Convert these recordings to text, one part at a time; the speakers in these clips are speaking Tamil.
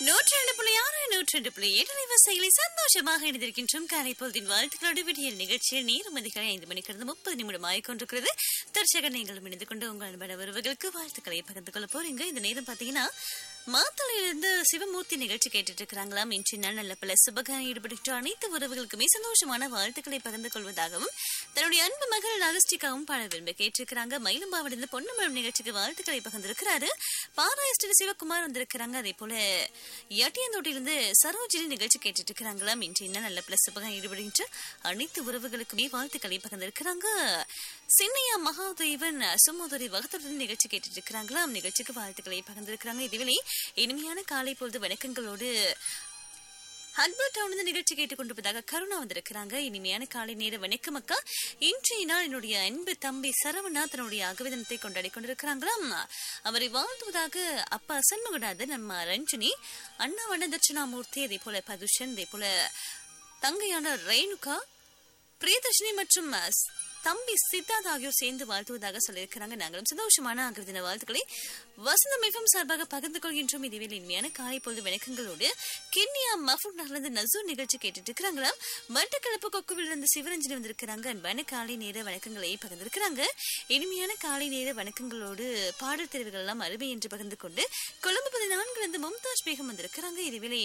நூற்றி ரெண்டு புள்ளி ஆறு நூற்றி ரெண்டு புள்ளி எட்டு நிவசைகளை சந்தோஷமாக இணைந்திருக்கின்றோம் காலை பொழுதின் வாழ்த்துக்களோடு விடியல் நிகழ்ச்சியில் நேரம் அதிகாலை ஐந்து மணிக்கிருந்து முப்பது நிமிடம் ஆகிக்கொண்டிருக்கிறது தற்சக நீங்களும் இணைந்து கொண்டு உங்கள் அன்பான உறவுகளுக்கு வாழ்த்துக்களை பகிர்ந்து கொள்ள போறீங்க இந்த நேரம் பாத்தீங்கன்னா மாத்தளையிலிருந்து சிவமூர்த்தி நிகழ்ச்சி கேட்டுட்டு இருக்கிறாங்களாம் இன்று நாள் நல்ல பல சுபகாரம் ஈடுபட்டு அனைத்து உறவுகளுக்குமே சந்தோஷமான வாழ்த்துக்களை பகிர்ந்து கொள்வதாகவும் தன்னுடைய அன்பு மகள் அகஸ்டிகாவும் பாட விரும்ப கேட்டிருக்கிறாங்க மயிலம்பாவிலிருந்து பொன்னம்பலம் நிகழ்ச்சிக்கு வாழ்த்துக்களை பகிர்ந்திருக்கிறாரு பாராயஸ்டர் சிவகுமார் வந்திருக்கிறாங்க அதே போல எட்டியந்தோட்டிலிருந்து சரோஜினி நிகழ்ச்சி கேட்டுட்டு இருக்கிறாங்களாம் இன்று என்ன நல்ல பிளஸ் சுபகம் ஈடுபடுகின்ற அனைத்து உறவுகளுக்குமே வாழ்த்துக்களை பகிர்ந்திருக்கிறாங்க சின்னையா மகாதேவன் சுமோதரி வகத்துடன் நிகழ்ச்சி கேட்டுட்டு இருக்கிறாங்களாம் நிகழ்ச்சிக்கு வாழ்த்துக்களை பகிர்ந்திருக்கிறாங்க இதுவேளை இனிமையான காலை பொழுது வணக்கங்களோடு ஹர்பர்ட் டவுன் நிகழ்ச்சி கேட்டுக்கொண்டிருப்பதாக கருணா வந்திருக்கிறாங்க இனிமையான காலை நேர வணக்கம் அக்கா இன்றைய நாள் என்னுடைய அன்பு தம்பி சரவணா தன்னுடைய அகவிதனத்தை கொண்டாடி கொண்டிருக்கிறாங்களாம் அவரை வாழ்த்துவதாக அப்பா சண்முகநாதன் நம்ம ரஞ்சினி அண்ணா வண்ண தட்சிணாமூர்த்தி அதே போல பதுஷன் அதே போல தங்கையான ரேணுகா பிரியதர்ஷினி மற்றும் தம்பி சித்தார்த் ஆகியோர் சேர்ந்து வாழ்த்துவதாக சொல்லியிருக்கிறாங்க நாங்களும் சந்தோஷமான ஆகிருதின வாழ்த்துக்களை வசந்தம் எஃப்எம் சார்பாக பகிர்ந்து கொள்கின்றோம் இதுவே இனிமையான காலை பொழுது வணக்கங்களோடு கிண்ணியா மஃபூட் நகர்ந்து நசூர் நிகழ்ச்சி கேட்டுட்டு இருக்கிறாங்களாம் மட்டக்களப்பு கொக்குவில் இருந்து சிவரஞ்சனி வந்திருக்கிறாங்க அன்பான காலை நேர வணக்கங்களை பகிர்ந்திருக்கிறாங்க இனிமையான காலை நேர வணக்கங்களோடு பாடல் தெரிவுகள் எல்லாம் அருமை என்று பகிர்ந்து கொண்டு கொழும்பு பதினான்கு இருந்து மும்தாஜ் பேகம் வந்திருக்கிறாங்க இதுவேளை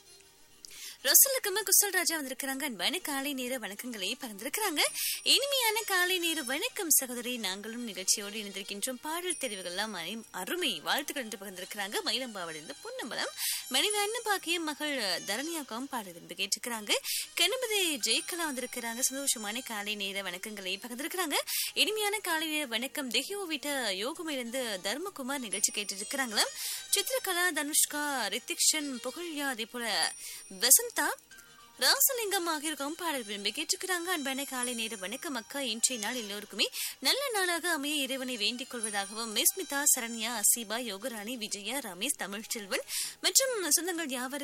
ரசலுக்குமா குசல் ராஜா வந்திருக்கிறாங்க அன்பான காலை நேர வணக்கங்களை பகிர்ந்திருக்கிறாங்க இனிமையான காலை நேர வணக்கம் சகோதரி நாங்களும் நிகழ்ச்சியோடு இணைந்திருக்கின்றோம் பாடல் தெரிவுகள்லாம் அருமை வாழ்த்துக்கள் என்று பகிர்ந்திருக்கிறாங்க மயிலம்பாவிலிருந்து பொன்னம்பலம் மணிவேண்ண பாக்கியம் மகள் தரணியாக்காவும் பாடல் விரும்பி கேட்டிருக்கிறாங்க கணபதி ஜெயகலா வந்திருக்கிறாங்க சந்தோஷமான காலை நேர வணக்கங்களை பகிர்ந்திருக்கிறாங்க இனிமையான காலை நேர வணக்கம் தெஹியோ வீட்ட யோகமிலிருந்து தர்மகுமார் நிகழ்ச்சி கேட்டு இருக்கிறாங்களாம் சித்திரகலா தனுஷ்கா ரித்திக்ஷன் புகழ்யா அதே போல வசந்தா ராசலிங்கம் ஆகியோருக்கும் பாடல் விரும்பி கேட்டுக்கிறாங்க அன்பான காலை நேர வணக்கம் அக்கா இன்றைய நாள் எல்லோருக்குமே நல்ல நாளாக அமைய இறைவனை வேண்டிக் கொள்வதாகவும் மிஸ்மிதா சரண்யா அசீபா யோகராணி விஜயா ரமேஷ் தமிழ்ச்செல்வன் மற்றும் சொந்தங்கள் யாவருக்கும்